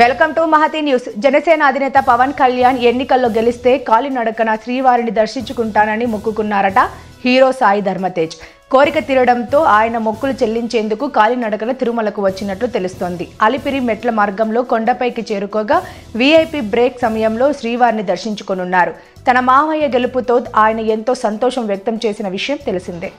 welcome to Mahathi news Janasena అధినేత పవన్ కళ్యాణ్ ఎన్నికల్లో గెలిస్తే కాలినడకన శ్రీవారిని దర్శించుకుంటానని మొక్కుకున్నారట హీరో సాయి ధర్మతేజ్ కోరిక తీరడంతో ఆయన మొక్కులు చెల్లించేందుకు కాలినడకన తిరుమలకు వచ్చినట్లు తెలుస్తోంది అలిపిరి మెట్ల మార్గంలో కొండపైకి చేరుకోగా వీఐపీ బ్రేక్ సమయంలో శ్రీవారిని దర్శించుకొనున్నారు తన మామయ్య గెలుపుతో ఆయన ఎంతో సంతోషం వ్యక్తం చేసిన విషయం తెలిసిందే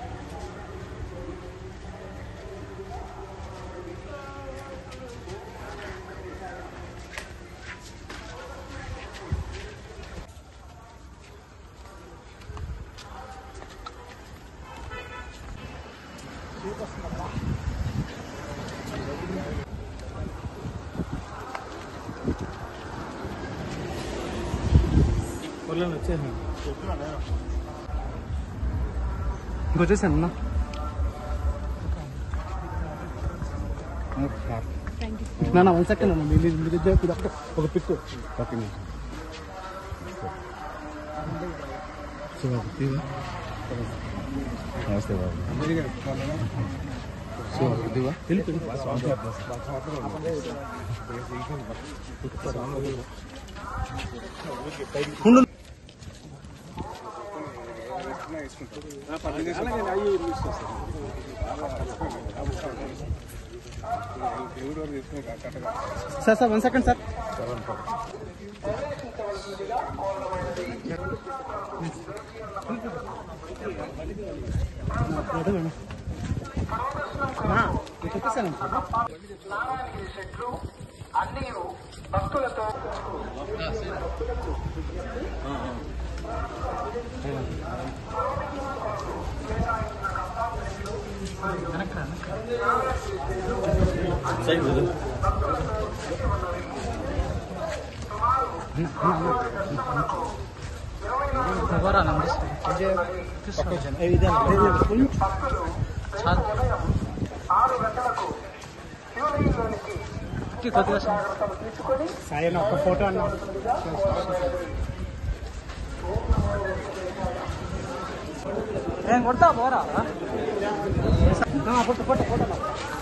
పొలం వచ్చేసాను ఇంకొచ్చేసాను అన్న నా వన్ సెకండ్ అన్న మీరు మీరు ఇద్దరు ఇప్పుడు ఒక్క- ఒక పిక్ నమస్తే బాబు sir sir one second sir చెప్పేసాను సాయి ఒక ఫోటో అన్న నేను కొడతా పోరా ఫోటో ఫోటో ఫోటో